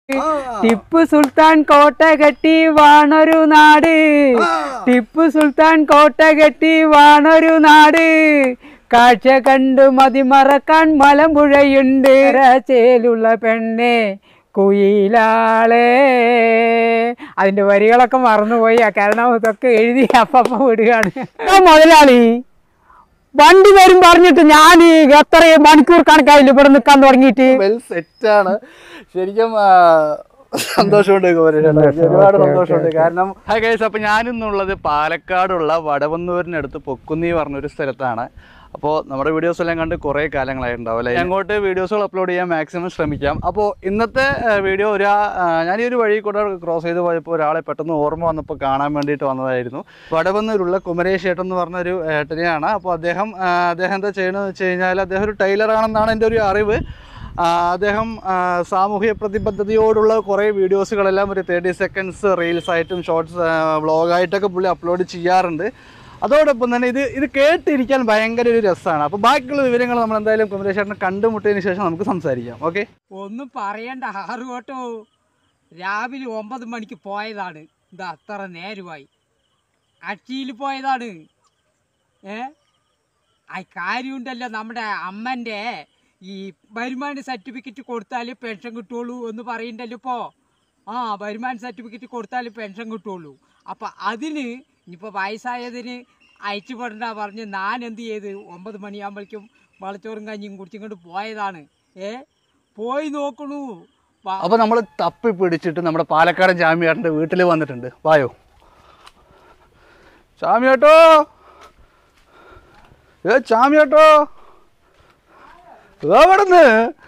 ടിപ്പു സുൽത്താൻ കോട്ട കെട്ടി വാണൊരു നാട് ടിപ്പു സുൽത്താൻ കോട്ട കെട്ടി വാണൊരു നാട് കാഴ്ച കണ്ടു മതിമറക്കാൻ മലമ്പുഴയുണ്ട് ചേലുള്ള പെണ്ണെ കുയിലാളെ അതിന്റെ വരികളൊക്കെ മറന്നുപോയി ആ കാരണം ഇതൊക്കെ എഴുതി അപ്പം വിടുകയാണ് ആ മുതലാളി വണ്ടി വരും പറഞ്ഞിട്ട് ഞാൻ എത്ര മണിക്കൂർ കണക്കായില്ല ഇവിടെ നിൽക്കാൻ തുടങ്ങിയിട്ട് വെൽ സെറ്റാണ് ശരിക്കും ആ, സന്തോഷമുണ്ട് കുമരേഷേട്ടാ. ഒരുപാട് സന്തോഷമുണ്ട് കാരണം ഹായ് ഗൈസ് അപ്പോൾ ഞാനിന്നുള്ളത് പാലക്കാടുള്ള വടവന്നൂരിനടുത്ത് പൊക്കുന്നി പറഞ്ഞൊരു സ്ഥലത്താണ് അപ്പോൾ നമ്മുടെ വീഡിയോസ് എല്ലാം കണ്ട് കുറേ കാലങ്ങളായിട്ടുണ്ടാവും അല്ലേ അങ്ങോട്ട് വീഡിയോസുകൾ അപ്ലോഡ് ചെയ്യാൻ മാക്സിമം ശ്രമിക്കാം അപ്പോൾ ഇന്നത്തെ വീഡിയോ ഒരു ഞാൻ ഈ ഒരു വഴി കൂടെ ക്രോസ് ചെയ്ത് പോയപ്പോൾ ഒരാളെ പെട്ടെന്ന് ഓർമ്മ വന്നപ്പോൾ കാണാൻ വേണ്ടിയിട്ട് വന്നതായിരുന്നു വടവന്നൂരുള്ള കുമരേഷ് ഏട്ടൻ എന്ന് പറഞ്ഞൊരു ഏട്ടനെയാണ് അപ്പോൾ അദ്ദേഹം ആ, അദ്ദേഹം എന്താ ചെയ്യണമെന്ന് വെച്ച് കഴിഞ്ഞാൽ അദ്ദേഹം ഒരു ടൈലറാണെന്നാണ് എൻ്റെ ഒരു അറിവ് ആ, അദ്ദേഹം ആ, സാമൂഹ്യ പ്രതിബദ്ധതയോടുള്ള കുറേ വീഡിയോസുകളെല്ലാം ഒരു തേർട്ടി സെക്കൻഡ്സ് റീൽസ് ആയിട്ടും ഷോർട്സ് വ്ളോഗായിട്ടൊക്കെ പുള്ളി അപ്ലോഡ് ചെയ്യാറുണ്ട് അതോടൊപ്പം തന്നെ ഇത് ഇത് കേട്ടിരിക്കാൻ ഭയങ്കര ഒരു രസമാണ് അപ്പോൾ ബാക്കിയുള്ള വിവരങ്ങൾ നമ്മൾ എന്തായാലും കുമരേശ്വരനെ കണ്ടുമുട്ടിയതിന് ശേഷം നമുക്ക് സംസാരിക്കാം ഓക്കെ ഒന്നും പറയണ്ട ആറ് കേട്ടോ രാവിലെ ഒമ്പത് മണിക്ക് പോയതാണ് ഇത് അത്ര നേരമായി അച്ചിയിൽ പോയതാണ് ഏ ആ കാര്യമുണ്ടല്ലോ നമ്മുടെ അമ്മൻ്റെ ഈ വരുമാന സർട്ടിഫിക്കറ്റ് കൊടുത്താൽ പെൻഷൻ കിട്ടുള്ളൂ എന്ന് പറയണ്ടല്ലോ ഇപ്പോൾ ആ വരുമാന സർട്ടിഫിക്കറ്റ് കൊടുത്താൽ പെൻഷൻ കിട്ടുള്ളൂ അപ്പം അതിന് ഇനിയിപ്പോൾ വയസ്സായതിന് അയച്ചു പെടണ്ട പറഞ്ഞ് ഞാൻ എന്ത് ചെയ്ത് ഒമ്പത് മണിയാകുമ്പോഴേക്കും വളച്ചോറും കഞ്ഞിയും കുടിച്ചിങ്ങോട്ട് പോയതാണ് ഏ പോയി നോക്കണു വാ- അപ്പോൾ നമ്മൾ തപ്പി പിടിച്ചിട്ട് നമ്മുടെ പാലക്കാടൻ ചാമിയാട്ടൻ്റെ വീട്ടിൽ വന്നിട്ടുണ്ട് വായോ ചാമിയാട്ടോ ഏ ചാമിയാട്ടോ എവിടുന്ന്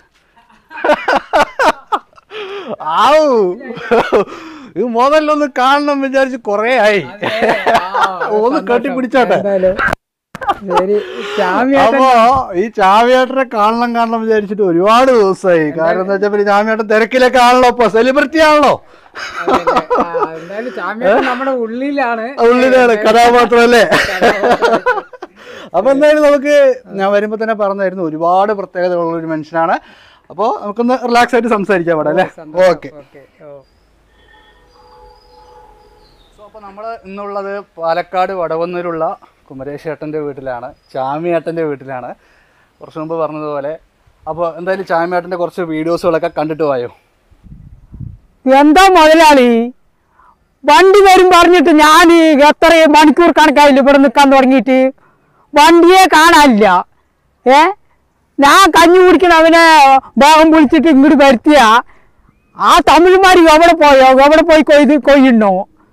ആവൂ ഇത് മുതലൊന്ന് കാണണം വിചാരിച്ച് കൊറേ ആയി ഒന്ന് കെട്ടിപ്പിടിച്ചോട്ടെ എന്തായാലും ശരി ചാമിയാട്ടൻ അപ്പോ ഈ ചാവിയേട്ടനെ കാണണം കാണണം വിചാരിച്ചിട്ട് ഒരുപാട് ദിവസമായി കാരണം എന്താ വെച്ചാൽ പിന്നെ ചാമിയേട്ടൻ തിരക്കിലൊക്കെ ആണല്ലോ ഇപ്പൊ സെലിബ്രിറ്റി ആണല്ലോ ആ, എന്തായാലും ചാമിയാട്ടൻ നമ്മുടെ ഉള്ളിലാണ് ഉള്ളിലാണ് കഥാപാത്രം അല്ലേ അപ്പൊ എന്തായാലും നമുക്ക് ഞാൻ വരുമ്പോ തന്നെ പറഞ്ഞായിരുന്നു ഒരുപാട് പ്രത്യേകതകളുള്ള ഒരു മനുഷ്യനാണ് അപ്പോൾ നമുക്കൊന്ന് റിലാക്സ് ആയിട്ട് സംസാരിക്കാം അവിടെ അല്ലേ ഓക്കെ ഓക്കെ ഓ സോ അപ്പോൾ നമ്മൾ ഇന്നുള്ളത് പാലക്കാട് വടവന്നൂരുള്ള കുമരേശേട്ടൻ്റെ വീട്ടിലാണ് ചാമിയേട്ടൻ്റെ വീട്ടിലാണ് കുറച്ച് മുമ്പ് പറഞ്ഞതുപോലെ അപ്പോൾ എന്തായാലും ചാമിയേട്ടൻ്റെ കുറച്ച് വീഡിയോസുകളൊക്കെ കണ്ടിട്ട് പോയോ എന്താ മുതലാളി വണ്ടി വരും പറഞ്ഞിട്ട് ഞാൻ എത്ര മണിക്കൂർ കണക്കായില്ല ഇവിടെ നിൽക്കാൻ തുടങ്ങിയിട്ട് വണ്ടിയെ കാണാനില്ല ഏ ഞാൻ കഞ്ഞി കുടിക്കണ അവനെ ഭാഗം വിളിച്ചിട്ട് ഇങ്ങോട്ട് വരുത്തിയ ആ തമിഴ്മാർ എവിടെ പോയോ എവിടെ പോയി കൊയ്ത് കൊയ്യണോ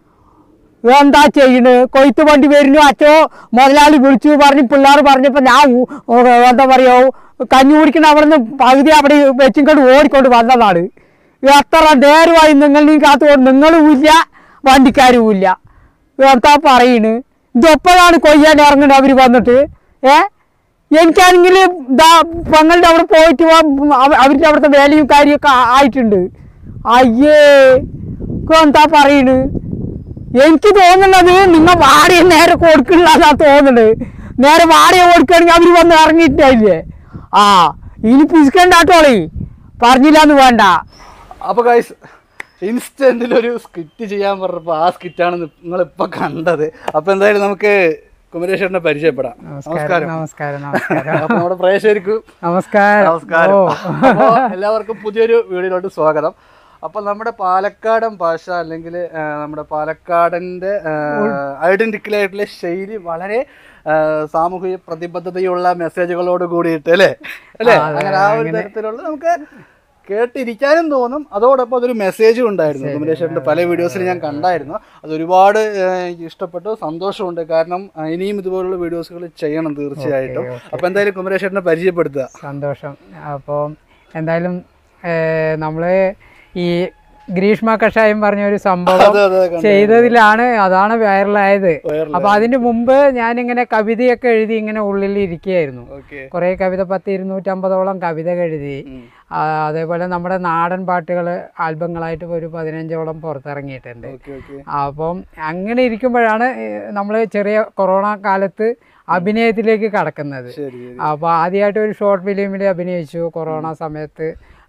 എന്താ ചെയ്യണ് കൊയ്ത്ത് വണ്ടി വരുന്നു അച്ഛോ മുതലാളി വിളിച്ചു പറഞ്ഞ് പിള്ളേർ പറഞ്ഞപ്പോൾ ഞാൻ ഊ- ഓ, എന്താ പറയുക കഞ്ഞി കുടിക്കണ അവിടെ നിന്ന് പകുതി അവിടെ വെച്ചിങ്ങോട്ട് ഓടിക്കൊണ്ട് വന്നതാണ് എത്ര നേരമായി നിങ്ങൾ നീ കാത്തുകൊണ്ട് നിങ്ങളും ഇല്ല വണ്ടിക്കാരും ഇല്ല എന്താ പറയണ് ഇതെപ്പോഴാണ് കൊയ്യാൻ ഇറങ്ങുന്നത് അവർ വന്നിട്ട് ഏ എനിക്കാണെങ്കിൽ ഇതാ പെങ്ങളുടെ അവിടെ പോയിട്ട് വാ- അവ- അവരുടെ അവിടുത്തെ വേലയും കാര്യമൊക്കെ ആ- ആയിട്ടുണ്ട് അയ്യേ ഇപ്പൊ എന്താ പറയണ് എനിക്ക് തോന്നുന്നത് നിങ്ങൾ വാടക നേരെ കൊടുക്കണില്ലാന്നാ തോന്നുന്നത് നേരെ വാടക കൊടുക്കുകയാണെങ്കിൽ അവർ വന്ന് ഇറങ്ങിയിട്ടില്ലേ ആ ഇനി പിസ്കണ്ടാട്ടോളി പറഞ്ഞില്ലാന്ന് വേണ്ട അപ്പോൾ ഗൈസ് ഇൻസ്റ്റൻറ്റിൽ ഒരു സ്കിറ്റ് ചെയ്യാൻ പറഞ്ഞപ്പോൾ ആ സ്കിറ്റാണ് നിങ്ങൾ ഇപ്പോൾ കണ്ടത് അപ്പോൾ എന്തായാലും നമുക്ക് കുമരേശ്വരനെ പരിചയപ്പെടാം നമസ്കാരം നമസ്കാരം നമസ്കാരം അപ്പോൾ നമ്മുടെ പ്രേക്ഷകർക്ക് നമസ്കാരം നമസ്കാരം ഓ. അപ്പോ എല്ലാവർക്കും പുതിയൊരു വീഡിയോയിലോട്ട് സ്വാഗതം അപ്പൊ നമ്മുടെ പാലക്കാടൻ ഭാഷ അല്ലെങ്കിൽ നമ്മുടെ പാലക്കാടന്റെ ഐഡന്റിക്കൽ ആയിട്ടുള്ള ശൈലി വളരെ ആ, സാമൂഹിക പ്രതിബദ്ധതയുള്ള മെസ്സേജുകളോട് കൂടിയിട്ട് അല്ലേ അല്ലേ അങ്ങനെ ആ ഒരു തരത്തിലുള്ള നമുക്ക് കേട്ടിരിക്കാനും തോന്നും അതോടൊപ്പം അതൊരു മെസ്സേജും ഉണ്ടായിരുന്നു കുമരേശ്വരൻ്റെ പല വീഡിയോസിൽ ഞാൻ കണ്ടായിരുന്നു അത് ഒരുപാട് ആ, എനിക്ക് ഇഷ്ടപ്പെട്ടു സന്തോഷമുണ്ട് കാരണം ആ, ഇനിയും ഇതുപോലുള്ള വീഡിയോസുകൾ ചെയ്യണം തീർച്ചയായിട്ടും അപ്പൊ എന്തായാലും കുമരേശ്വരനെ പരിചയപ്പെടുത്തുക സന്തോഷം അപ്പോൾ എന്തായാലും നമ്മൾ ഈ ഗ്രീഷ്മ കഷായം പറഞ്ഞ ഒരു സംഭവം അതെ അതെ കണ്ടു. ചെയ്തതിലാണ് അതാണ് വൈറലായത് Viral അപ്പൊ അതിന് മുമ്പ് ഞാനിങ്ങനെ കവിതയൊക്കെ എഴുതി ഇങ്ങനെ ഉള്ളിൽ ഇരിക്കുകയായിരുന്നു ഓക്കെ കുറേ കവിത പത്ത് ഇരുന്നൂറ്റമ്പതോളം കവിത എഴുതി ആ, അതേപോലെ നമ്മുടെ നാടൻ പാട്ടുകൾ ആൽബങ്ങളായിട്ട് ഒരു പതിനഞ്ചോളം പുറത്തിറങ്ങിയിട്ടുണ്ട് ഓക്കെ ഓക്കെ അപ്പം അങ്ങനെ ഇരിക്കുമ്പോഴാണ് നമ്മൾ ചെറിയ കൊറോണ കാലത്ത് അഭിനയത്തിലേക്ക് കടക്കുന്നത് ശരി ശരി അപ്പോൾ ആദ്യമായിട്ട് ഒരു ഷോർട്ട് ഫിലിമിൽ അഭിനയിച്ചു കൊറോണ സമയത്ത്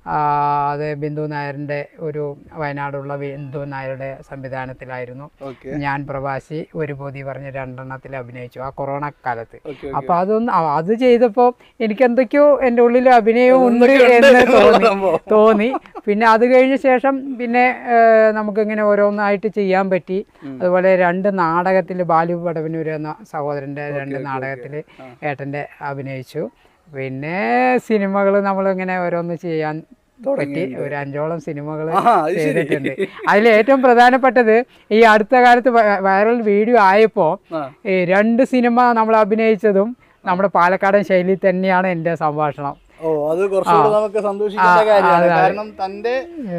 ആ, അത് ബിന്ദു നായരുടെ ഒരു വയനാടുള്ള ബിന്ദു നായരുടെ സംവിധാനത്തിലായിരുന്നു ഓക്കെ ഞാൻ പ്രവാസി ഒരു പൊതി പറഞ്ഞ് രണ്ടെണ്ണത്തിൽ അഭിനയിച്ചു ആ കൊറോണ കാലത്ത് ഓക്കെ അപ്പൊ അതൊന്ന് ആ, അത് ചെയ്തപ്പോൾ എനിക്ക് എന്തൊക്കെയോ എൻ്റെ ഉള്ളിൽ അഭിനയം ഉണ്ട് എന്തൊക്കെയുണ്ട് എന്ന് തോന്നി സംഭവം. തോന്നി പിന്നെ അത് കഴിഞ്ഞ ശേഷം പിന്നെ ഏ, നമുക്കിങ്ങനെ ഓരോന്നായിട്ട് ചെയ്യാൻ പറ്റി അതുപോലെ രണ്ട് നാടകത്തിൽ ബാലു പടവനൂർ എന്ന സഹോദരൻ്റെ രണ്ട് നാടകത്തിൽ ഏട്ടൻ്റെ അഭിനയിച്ചു പിന്നെ സിനിമകൾ നമ്മളിങ്ങനെ ഓരോന്ന് ചെയ്യാൻ പറ്റി ഒരു അഞ്ചോളം സിനിമകൾ ആ, അത് ശരി. ചെയ്തിട്ടുണ്ട് അതിൽ ഏറ്റവും പ്രധാനപ്പെട്ടത് ഈ അടുത്ത കാലത്ത് വ- വൈറൽ വീഡിയോ ആയപ്പോൾ ആ. ഈ രണ്ട് സിനിമ നമ്മൾ അഭിനയിച്ചതും നമ്മുടെ പാലക്കാടൻ ശൈലി തന്നെയാണ് എൻ്റെ സംഭാഷണം ഓ അത് കുറച്ചുകൂടെ നമുക്ക് സന്തോഷിക്കേണ്ട ആ, കാര്യമാണ് അതെ, അതെ. കാരണം തന്റെ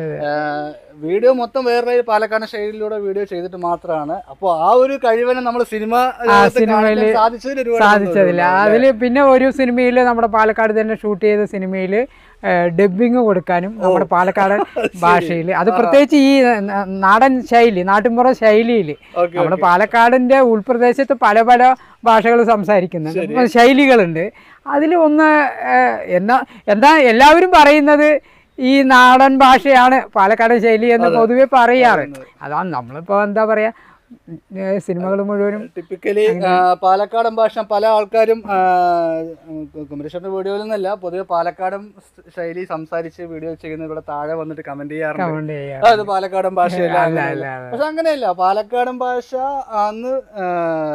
വീഡിയോ മൊത്തം വേറെ പാലക്കാട് ശൈലിയിലൂടെ വീഡിയോ ചെയ്തിട്ട് മാത്രമാണ് അപ്പോൾ ആ ഒരു കഴിവിനെ നമ്മൾ സിനിമ ലോകത്ത് സിനിമയില് കാണിക്കാൻ സാധിച്ചതിൽ ഒരുപാട് സാധിച്ചതില്ല സന്തോഷമുണ്ട്. അതിൽ പിന്നെ ഒരു സിനിമയിൽ നമ്മുടെ പാലക്കാട് തന്നെ ഷൂട്ട് ചെയ്ത സിനിമയിൽ ഡബ്ബിങ് കൊടുക്കാനും നമ്മുടെ പാലക്കാടൻ ഭാഷയിൽ അത് പ്രത്യേകിച്ച് ഈ ന- നാടൻ ശൈലി നാട്ടിൻപുറ ശൈലിയിൽ ഓക്കെ നമ്മുടെ പാലക്കാടിൻ്റെ ഉൾപ്രദേശത്ത് പല പല ഭാഷകൾ സംസാരിക്കുന്നുണ്ട് ശൈലികളുണ്ട് അതിൽ ഒന്ന് ഏഹ്, എന്നാ എന്താ എല്ലാവരും പറയുന്നത് ഈ നാടൻ ഭാഷയാണ് പാലക്കാടൻ ശൈലി എന്ന് പൊതുവെ പറയാറ് അതാണ് നമ്മളിപ്പോൾ എന്താ പറയുക സിനിമകൾ മുഴുവനും ടിപ്പിക്കലി പാലക്കാടൻ ഭാഷ പല ആൾക്കാരും കുമരേശ്വരന്റെ വീഡിയോയിൽ നിന്നല്ല പൊതുവെ പാലക്കാടൻ ശൈലി സംസാരിച്ച് വീഡിയോ ചെയ്യുന്ന ഇവിടെ താഴെ വന്നിട്ട് കമന്റ് ചെയ്യാറുണ്ട് കമന്റ് ചെയ്യാം അത് പാലക്കാടൻ ഭാഷയല്ല അല്ല, അങ്ങനെയല്ല. അല്ല, അല്ല. പക്ഷെ അങ്ങനെയല്ല പാലക്കാടൻ ഭാഷ അന്ന് ആ,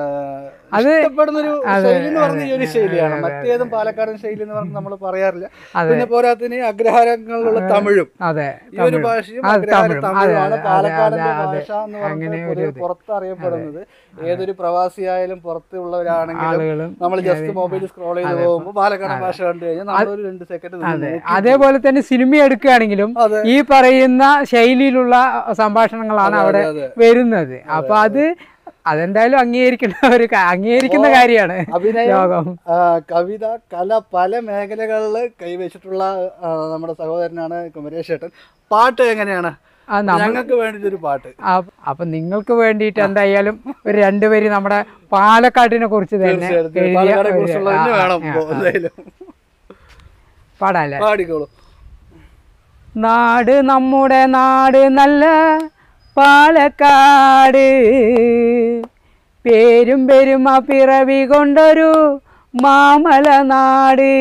അത് ഇഷ്ടപ്പെടുന്ന ഒരു അതെ, ശൈലി എന്ന് പറഞ്ഞ ഈ ഒരു അതെ, ശൈലിയാണ് അതെ, മറ്റേതും പാലക്കാടൻ ശൈലി എന്ന് പറഞ്ഞ് നമ്മൾ പറയാറില്ല അതെ. പിന്നെ പോരാത്തിന് അഗ്രഹാരങ്ങളിലുള്ള തമിഴും അതെ ഈ ഒരു ഭാഷയും അത് അഗ്രഹാര തമിഴും. അതെ, തമിഴാണ് അതെ, പാലക്കാടിന്റെ അതെ, അതെ. ഭാഷ എന്ന് അങ്ങനെ പറഞ്ഞാൽ ഒരു പൊതുവെ ഇത്. പുറത്ത് അറിയപ്പെടുന്നത് ഏതൊരു പ്രവാസിയായാലും പുറത്തുള്ളവരാണെങ്കിലും ആളുകളും നമ്മൾ ജസ്റ്റ് മൊബൈൽ സ്ക്രോൾ ചെയ്ത് പോകുമ്പോൾ പാലക്കാടൻ ഭാഷ കണ്ടു കഴിഞ്ഞാൽ നമ്മളൊരു രണ്ട് സെക്കൻഡ് അതെ അതേപോലെ തന്നെ സിനിമ എടുക്കുകയാണെങ്കിലും അതെ. ഈ പറയുന്ന ശൈലിയിലുള്ള സംഭാഷണങ്ങളാണ് അവിടെ അതെ. വരുന്നത് അപ്പൊ അത് അതെന്തായാലും അംഗീകരിക്കുന്ന ഒരു കാ- അംഗീകരിക്കുന്ന കാര്യമാണ് അഭിനയം ലോകം ആ, കവിത കല പല മേഖലകളിൽ കൈവച്ചിട്ടുള്ള ആ, നമ്മുടെ സഹോദരനാണ് കുമരേഷ് ഏട്ടൻ പാട്ട് എങ്ങനെയാണ് ആ, നമ്മ- ഞങ്ങൾക്ക് വേണ്ടിട്ടൊരു പാട്ട് ആ- അപ്പൊ നിങ്ങൾക്ക് വേണ്ടിയിട്ട് എന്തായാലും ഒരു രണ്ടുപേര് നമ്മുടെ പാലക്കാട്ടിനെ കുറിച്ച് തന്നെ തീർച്ചയായിട്ടും എഴുതിയ പാലക്കാടെ ഒരു- കുറിച്ചുള്ള ആ, തന്നെ ആ, വേണം ആ, ഇപ്പോ ആ. എന്തായാലും പാടാല്ലേ പാടിക്കോളൂ നാട് നമ്മുടെ നാട് നല്ല പാലക്കാട് പേരും പെരുമ പിറവി കൊണ്ടൊരു മാമല നാട്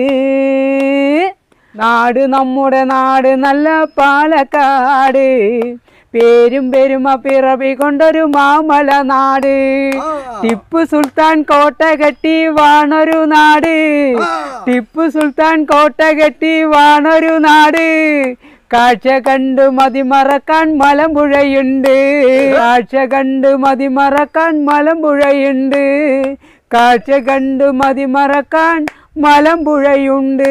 നാട് നമ്മുടെ നാട് നല്ല പാലക്കാട് പേരും പെരുമ പിറവി കൊണ്ടൊരു മാമല നാട് ടിപ്പു സുൽത്താൻ കോട്ട കെട്ടി വാണൊരു നാട് ടിപ്പു സുൽത്താൻ കോട്ട കെട്ടി വാണൊരു നാട് കാഴ്ച കണ്ട് മതിമറക്കാൻ മലമ്പുഴയുണ്ട് കാഴ്ച കണ്ട് മതിമറക്കാൻ മലമ്പുഴയുണ്ട് കാഴ്ച കണ്ട് മതിമറക്കാൻ മലമ്പുഴയുണ്ട്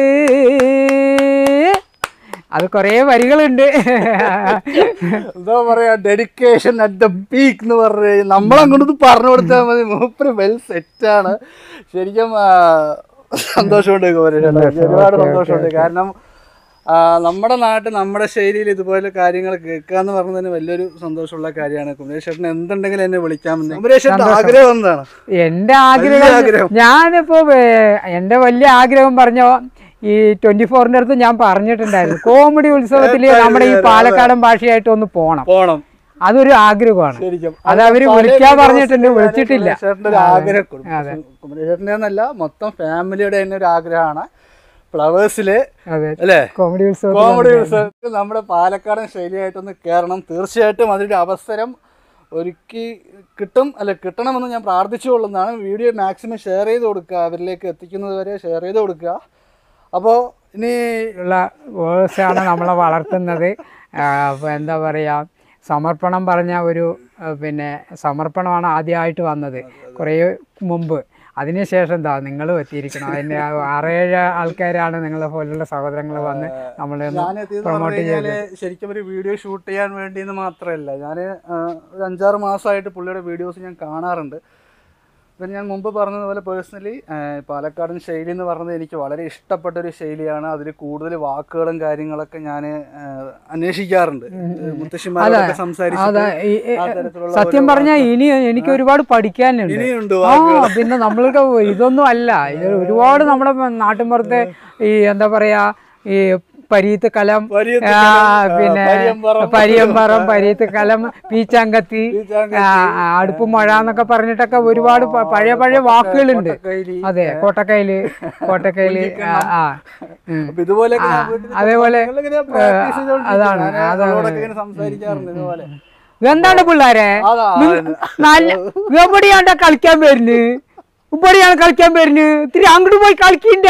അത് കുറേ വരികളുണ്ട് എന്താ പറയാ ഡെഡിക്കേഷൻ അറ്റ് ദ പീക്ക് എന്ന് പറഞ്ഞു കഴിഞ്ഞാൽ നമ്മളങ്ങോട്ട് പറഞ്ഞു കൊടുത്താൽ മതി മൂപ്പര് വെൽ സെറ്റാണ് ശരിക്കും ആ, സന്തോഷമുണ്ട് കുമരേഷ് ഏട്ടാ. എനിക്ക് ഒരുപാട് സന്തോഷമുണ്ട് കാരണം ആ, നമ്മുടെ നാട്ടിൽ നമ്മുടെ ശൈലിയിൽ ഇതുപോലെ കാര്യങ്ങൾ കേൾക്കുക എന്ന് പറഞ്ഞത് തന്നെ വലിയൊരു സന്തോഷമുള്ള കാര്യമാണ് കുമരേഷ് ചേട്ടൻ എന്തുണ്ടെങ്കിലും എന്നെ വിളിക്കാമെന്ന് കുമരേഷ് ചേട്ടൻ ആഗ്രഹം എന്താണ് എന്റെ വലിയ ആഗ്രഹം ആഗ്രഹം. ഞാനിപ്പോ ഏർ, എന്റെ വലിയ ആഗ്രഹം പറഞ്ഞ ഈ ട്വന്റി ഫോറിന്റെ അടുത്ത് ഞാൻ പറഞ്ഞിട്ടുണ്ടായിരുന്നു കോമഡി ഉത്സവത്തിൽ നമ്മുടെ ഈ പാലക്കാടൻ ഭാഷയായിട്ട് ഒന്ന് പോണം പോണം അതൊരു ആഗ്രഹമാണ് ശരിക്കും അത് അവര് പല വിളിക്കാൻ videos പറഞ്ഞിട്ടുണ്ട്, ലും വിളിച്ചിട്ടില്ല. കുമരേഷേട്ടൻ്റെ ഒരു ആഗ്രഹം അതെ. കുമരേഷേട്ടൻ്റെ എന്നല്ല മൊത്തം ഫാമിലിയുടെ തന്നെ ഒരു ആഗ്രഹമാണ് ഫ്ലവേഴ്സില് അതെ അല്ലേ കോമഡി ഉത്സവത്തിൽ കോമഡി ഉത്സവത്തിൽ നമ്മുടെ പാലക്കാടൻ ശൈലിയായിട്ടൊന്ന് കയറണം തീർച്ചയായിട്ടും അതിൻ്റെ അവസരം ഒരുക്കി കിട്ടും അല്ല കിട്ടണമെന്ന് ഞാൻ പ്രാർത്ഥിച്ചുകൊള്ളുന്നതാണ് വീഡിയോ മാക്സിമം ഷെയർ ചെയ്ത് കൊടുക്കുക അവരിലേക്ക് എത്തിക്കുന്നത് വരെ ഷെയർ ചെയ്ത് കൊടുക്കുക അപ്പോൾ ഇനി ഉള്ള വേഴ്സാണ് നമ്മളെ വളർത്തുന്നത് അപ്പോൾ എന്താ പറയുക സമർപ്പണം പറഞ്ഞ ഒരു ആ, പിന്നെ സമർപ്പണമാണ് ആദ്യമായിട്ട് വന്നത് കുറേ മുമ്പ് അതിനുശേഷം എന്താ നിങ്ങളും എത്തിയിരിക്കണം അതിൻ്റെ ആ ആറേഴ് ആൾക്കാരാണ് നിങ്ങളെ പോലുള്ള സഹോദരങ്ങൾ വന്ന് നമ്മളെ ഒന്ന് ഞാൻ എത്തിയെന്ന് പ്രൊമോട്ട് പറഞ്ഞു ചെയ്ത് കഴിഞ്ഞാൽ ശരിക്കും ഒരു വീഡിയോ ഷൂട്ട് ചെയ്യാൻ വേണ്ടി എന്ന് മാത്രമല്ല ഞാൻ ഒരു അഞ്ചാറ് മാസമായിട്ട് പുള്ളിയുടെ വീഡിയോസ് ഞാൻ കാണാറുണ്ട് പിന്നെ ഞാൻ മുമ്പ് പറഞ്ഞതുപോലെ പേഴ്സണലി പാലക്കാടൻ ശൈലി എന്ന് പറഞ്ഞത് എനിക്ക് വളരെ ഇഷ്ടപ്പെട്ട ഒരു ശൈലിയാണ് അതിൽ കൂടുതൽ വാക്കുകളും കാര്യങ്ങളൊക്കെ ഞാൻ അന്വേഷിക്കാറുണ്ട് മുത്തശ്ശിമാരോടൊക്കെ സംസാരിച്ചിട്ട് അതെ ഈ- ഈ- ആ തരത്തിലുള്ള സത്യം പറഞ്ഞാൽ ഇനി എനിക്ക് ഒരുപാട് പഠിക്കാനുണ്ട് ഇനിയുണ്ട് ആ പിന്നെ നമ്മൾക്ക് ഇതൊന്നും അല്ല ഇത് ഒരുപാട് നമ്മുടെ നാട്ടിൻപുറത്തെ ഈ എന്താ പറയാ ഈ പരീത്ത് കലം പരീത്ത് ആ, കലം, ആ, പിന്നെ പരിയമ്പറം. പരിയമ്പറം പരീത്ത് കലം പീച്ചാങ്കത്തി പീച്ചാങ്കത്തി, ആ, ആ, അടുപ്പ് മഴ എന്നൊക്കെ പറഞ്ഞിട്ടൊക്കെ ഒരുപാട് പ- പഴയ പഴയ വാക്കുകളുണ്ട് കൊട്ടക്കൈലി, അതെ കോട്ടക്കയില് കോട്ടക്കയില് ആ ആ ഉം. അപ്പൊ ഇതുപോലെയൊക്കെ ആ, ഞാൻ വീട്ടിൽ അതേപോലെ, ഞങ്ങളിങ്ങനെ practice ചെയ്തുകൊണ്ടിരിക്കും. അതാണ്, ഞാന് അതാണ്. അവളോടൊക്കെ ഇങ്ങനെ സംസാരിക്കാറുണ്ട് ഇതുപോലെ എന്താണ് പിള്ളേരെ അതാ, നിങ്ങ- നല്ല എവിടെയാണ്ടാ കളിക്കാൻ വരുന്നു ഇവിടെയാണ് കളിക്കാൻ വരുന്നു ഇത്തിരി അങ്ങോട്ട് പോയി കളിക്കണ്ട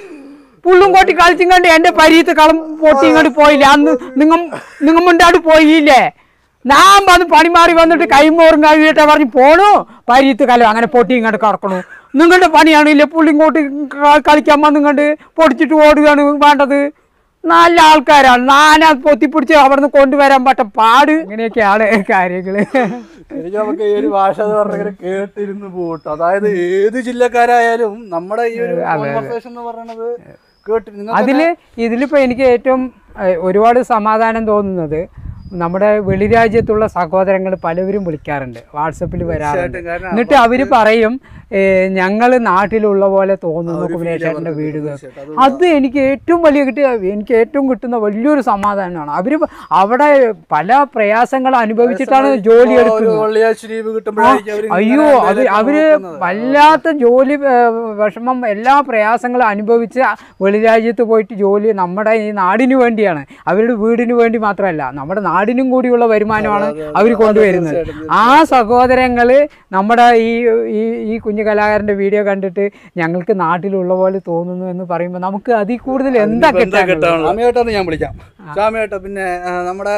പുള്ളും കോട്ടി കളിച്ചിങ്ങണ്ട് എന്റെ പരീത്ത് കളം പൊട്ടി ഇങ്ങോട്ട് പോയില്ലേ അന്ന് നിങ്ങ നിങ്ങ മുണ്ടാട് പോയില്ലേ ഞാൻ വന്ന് പണി മാറി വന്നിട്ട് കൈമോറും കഴിയിട്ട് പറഞ്ഞ് പോണു പരീത്ത് കലം അങ്ങനെ പൊട്ടി ഇങ്ങോട്ട് കറക്കണു നിങ്ങളുടെ പണിയാണില്ലേ പുള്ളിയും കോട്ടി ക- കളിക്കാൻ വന്നിങ്ങണ്ട് പൊടിച്ചിട്ട് ഓടുകയാണ് വേണ്ടത് നല്ല ആൾക്കാരാണ് നാനാ പൊത്തിപ്പിടിച്ച് അവിടുന്ന് കൊണ്ടുവരാൻ പറ്റ പാട് ഇങ്ങനെയൊക്കെയാണ് കാര്യങ്ങള് എനിക്ക് നമുക്ക് ഈ ഒരു ഭാഷ എന്ന് പറഞ്ഞിങ്ങനെ കേട്ടിരുന്ന് പോട്ടോ അതായത് ഏത് ജില്ലക്കാരായാലും നമ്മുടെ ഈ ഒരു കോൺവെർസേഷൻ എന്ന് പറയുന്നത് കേട്ടിട്ട് നിങ്ങൾ അതില് ഇതിലിപ്പോ എനിക്ക് ഏറ്റവും ഏഹ്, ഒരുപാട് സമാധാനം തോന്നുന്നത് നമ്മുടെ വെളിരാജ്യത്തുള്ള സഹോദരങ്ങൾ പലവരും വിളിക്കാറുണ്ട് വാട്സപ്പിൽ വരാറുണ്ട് കാരണം എന്നിട്ട് അവര് പറയും ഞങ്ങൾ നാട്ടിലുള്ള പോലെ തോന്നുന്നു കുമരേഷേട്ടൻ്റെ വീട് കേൾക്കും അത് എനിക്ക് ഏറ്റവും വലിയ കിട്ടിയ എനിക്ക് ഏറ്റവും കിട്ടുന്ന വലിയൊരു സമാധാനമാണ് അവര് അവിടെ പല പ്രയാസങ്ങൾ അനുഭവിച്ചിട്ടാണ് ജോലി ഒരു എടുക്കുന്നത് വെള്ളിയാഴ്ച ലീവ് കിട്ടുമ്പോഴായിരിക്കും അവര് അയ്യോ ഇങ്ങനെ അത് വേലയൊക്കെ അവര് നോക്കുന്നത്. വല്ലാത്ത ജോലി ഏർ, വിഷമം എല്ലാ പ്രയാസങ്ങളും അനുഭവിച്ച് വെളിരാജ്യത്ത് പോയിട്ട് ജോലി നമ്മുടെ ഈ നാടിന് വേണ്ടിയാണ് അവരുടെ വീടിന് വേണ്ടി മാത്രമല്ല നമ്മുടെ നാടിനും കൂടിയുള്ള വരുമാനമാണ് അവർ കൊണ്ടുവരുന്നത് ആ സഹോദരങ്ങള് നമ്മുടെ ഈ ഈ ഈ കുഞ്ഞു കലാകാരന്റെ വീഡിയോ കണ്ടിട്ട് ഞങ്ങൾക്ക് നാട്ടിലുള്ള പോലെ തോന്നുന്നു എന്ന് പറയുമ്പോൾ നമുക്ക് അതിൽ കൂടുതൽ എന്താ കിട്ടാൻ ചാമിയേട്ടാന്ന് ഞാൻ വിളിക്കാം ചാമിയേട്ട പിന്നെ ആ, നമ്മുടെ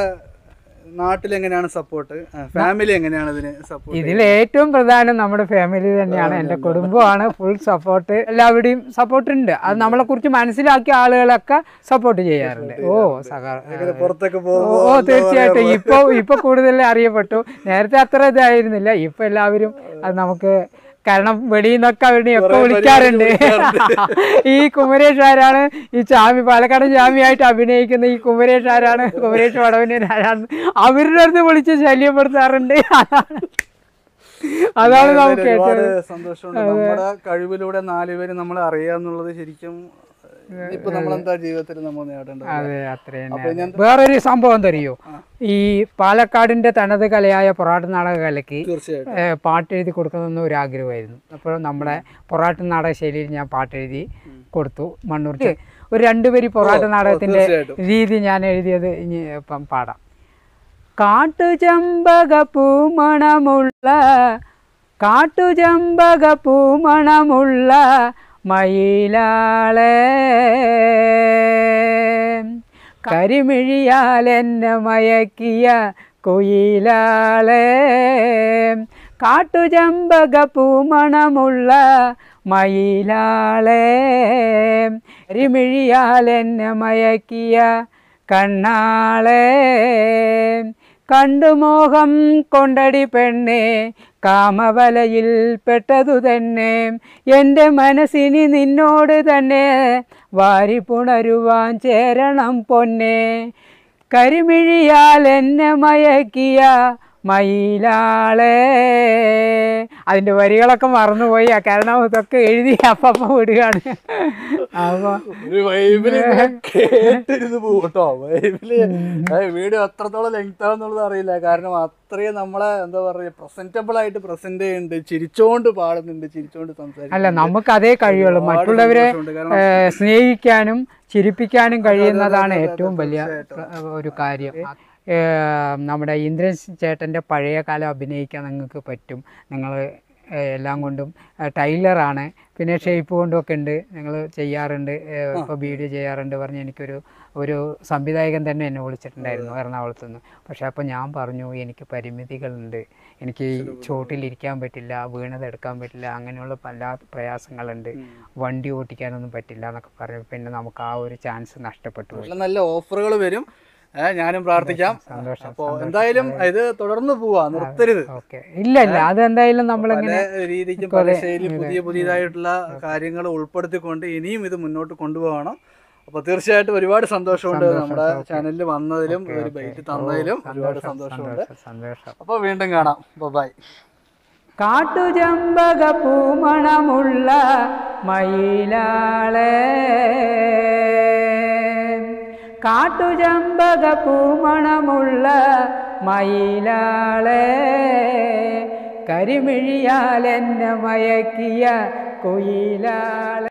നാട്ടിൽ എങ്ങനെയാണ് സപ്പോർട്ട് ഫാമിലി എങ്ങനെയാണ് ഇതിന് സപ്പോർട്ട് ഇതിൽ ഏറ്റവും പ്രധാനം നമ്മുടെ ഫാമിലി തന്നെയാണ് എൻ്റെ കുടുംബമാണ് ഫുൾ സപ്പോർട്ട് എല്ലാവരുടെയും സപ്പോർട്ട് ഉണ്ട് അത് നമ്മളെ കുറിച്ച് മനസ്സിലാക്കിയ ആളുകളൊക്കെ സപ്പോർട്ട് ചെയ്യാറുണ്ട് ഓ സഹ പുറത്തൊക്കെ ഓ പോകുമ്പോൾ ഓ, തീർച്ചയായിട്ടും ഇപ്പൊ ഇപ്പൊ കൂടുതൽ അറിയപ്പെട്ടു നേരത്തെ അത്ര ഇതായിരുന്നില്ല ഇപ്പൊ എല്ലാവരും അത് നമുക്ക് കാരണം വെളിയിൽ നിന്നൊക്കെ അവരുടെ ഒക്കെ വിളിക്കാറുണ്ട് ഈ കുമരേഷ് ആരാണ് ഈ ചാമി പാലക്കാട് ചാമിയായിട്ട് അഭിനയിക്കുന്ന ഈ കുമരേഷ് ആരാണ് കുമരേഷ് വടവനൂർ ആരാണ് അവരുടെ അടുത്ത് വിളിച്ച് ശല്യപ്പെടുത്താറുണ്ട് അതാണ് അതാണ് നമുക്ക് ഒരുപാട് ഏറ്റവും സന്തോഷമുണ്ട് നമ്മുടെ കഴിവിലൂടെ നാലുപേര് നമ്മളെ അറിയാന്നുള്ളത് ശരിക്കും ഇപ്പൊ നമ്മളെന്താ ജീവിതത്തിൽ നമ്മൾ നേടേണ്ടത് അതെ അത്രയും അപ്പൊ ഞാൻ വേറൊരു സംഭവം തരുമോ ഈ പാലക്കാടിന്റെ തനത് കലയായ പൊറാട്ട് നാടക കലയ്ക്ക് തീർച്ചയായിട്ടും ഏഹ് പാട്ട് എഴുതി കൊടുക്കണമെന്ന് ഒരു ആഗ്രഹമായിരുന്നു അപ്പോൾ നമ്മുടെ പൊറാട്ട് നാടക ശൈലിയിൽ ഞാൻ പാട്ട് എഴുതി കൊടുത്തു മണ്ണൂർ ചെ- ഒരു രണ്ടുപേരി പൊറാട്ട് നാടകത്തിന്റെ തീർച്ചയായിട്ടും. രീതി ഞാൻ എഴുതിയത് ഇനി ഇപ്പം പാടാം കാട്ടുചെമ്പക പൂമണമുള്ള കാട്ടുചെമ്പക പൂമണമുള്ള മയിലാളെ കരിമിഴിയാൽ എന്നെ മയക്കിയ കുയിലാളെ കാട്ടുചെമ്പക പൂമണമുള്ള മയിലാളെ കരിമിഴിയാൽ എന്നെ മയക്കിയ കണ്ണാളെ കണ്ടുമോഹം കൊണ്ടടി പെണ്ണെ കാമവലയിൽ പെട്ടതു തന്നെ എൻ്റെ മനസ്സിന് നിന്നോട് തന്നെ വാരി പുണരുവാൻ ചേരണം പൊന്നെ കരിമിഴിയാൽ എന്നെ മയക്കിയ മയിലാളെ അതിൻ്റെ വരികളൊക്കെ മറന്നുപോയി ആ കാരണം ഇതൊക്കെ എഴുതി അപ്പം വിടുകയാണ് അപ്പോൾ ഒരു വൈബില് ഇങ്ങനെ കേട്ടിരുന്ന് പോകും കേട്ടോ വൈബില് വീഡിയോ എത്രത്തോളം ലെങ്ത് ആവുന്നുള്ളത് അറിയില്ല കാരണം അത്രയും നമ്മളെ എന്താ പറയുക പ്രസന്റബിൾ ആയിട്ട് പ്രസന്റ് ചെയ്യുന്നുണ്ട് ചിരിച്ചോണ്ട് പാടുന്നുണ്ട് ചിരിച്ചോണ്ട് അല്ല സംസാരിക്കുന്നുണ്ട് നമുക്ക് അതേ കഴിയുള്ളൂ ഒരുപാട് മറ്റുള്ളവരെ സന്തോഷമുണ്ട്. കാരണം ഏഹ്, സ്നേഹിക്കാനും ചിരിപ്പിക്കാനും കഴിയുന്നതാണ് അതെ, ഏറ്റവും വലിയ തീർച്ചയായിട്ടും. ഒരു കാര്യം ഏഹ്, നമ്മുടെ ഇന്ദ്രൻ ചേട്ടൻ്റെ പഴയ കാലം അഭിനയിക്കാൻ നിങ്ങൾക്ക് പറ്റും നിങ്ങൾ എല്ലാം കൊണ്ടും ഏഹ്, ടൈലറാണ് പിന്നെ ഷേപ്പ് കൊണ്ടുമൊക്കെ ഉണ്ട് നിങ്ങൾ ചെയ്യാറുണ്ട് ഇപ്പോൾ വീഡിയോ ചെയ്യാറുണ്ട് പറഞ്ഞ് എനിക്കൊരു ഒരു സംവിധായകൻ തന്നെ എന്നെ വിളിച്ചിട്ടുണ്ടായിരുന്നു എറണാകുളത്ത് നിന്ന് പക്ഷേ അപ്പോൾ ഞാൻ പറഞ്ഞു എനിക്ക് പരിമിതികളുണ്ട് എനിക്ക് ഈ ചോട്ടിലിരിക്കാൻ പറ്റില്ല വീണതെടുക്കാൻ പറ്റില്ല അങ്ങനെയുള്ള പല പ്രയാസങ്ങളുണ്ട് വണ്ടി ഓട്ടിക്കാനൊന്നും പറ്റില്ല എന്നൊക്കെ പറഞ്ഞു പിന്നെ നമുക്ക് ആ ഒരു ചാൻസ് നഷ്ടപ്പെട്ടു പോയി നല്ല നല്ല ഓഫറുകൾ വരും ഏ, ഞാനും പ്രാർത്ഥിക്കാം സന്തോഷം, അപ്പോ എന്തായാലും ഇത് തുടർന്ന് പോവാ നിർത്തരുത് ഓക്കെ ഇല്ല ഇല്ല അതെന്തായാലും പല നമ്മളിങ്ങനെ രീതിക്കും പല ശൈലി പുതിയ പുതിയതായിട്ടുള്ള കാര്യങ്ങൾ ഉൾപ്പെടുത്തിക്കൊണ്ട് ഇനിയും ഇത് മുന്നോട്ട് കൊണ്ടുപോകണം അപ്പൊ തീർച്ചയായിട്ടും ഒരുപാട് സന്തോഷമുണ്ട് നമ്മുടെ ചാനലിൽ വന്നതിലും ഒരു ബൈറ്റ് തന്നതിലും ഒരുപാട് സന്തോഷമുണ്ട് സന്തോഷം സന്തോഷം അപ്പൊ വീണ്ടും കാണാം ബൈ കാട്ടുചമ്പക പൂമണമുള്ള മയിലാളെ കാട്ടുചമ്പക പൂമണമുള്ള മയിലാളെ കരിമിഴിയാൽ എന്നെ മയക്കിയ കൊയിലാളെ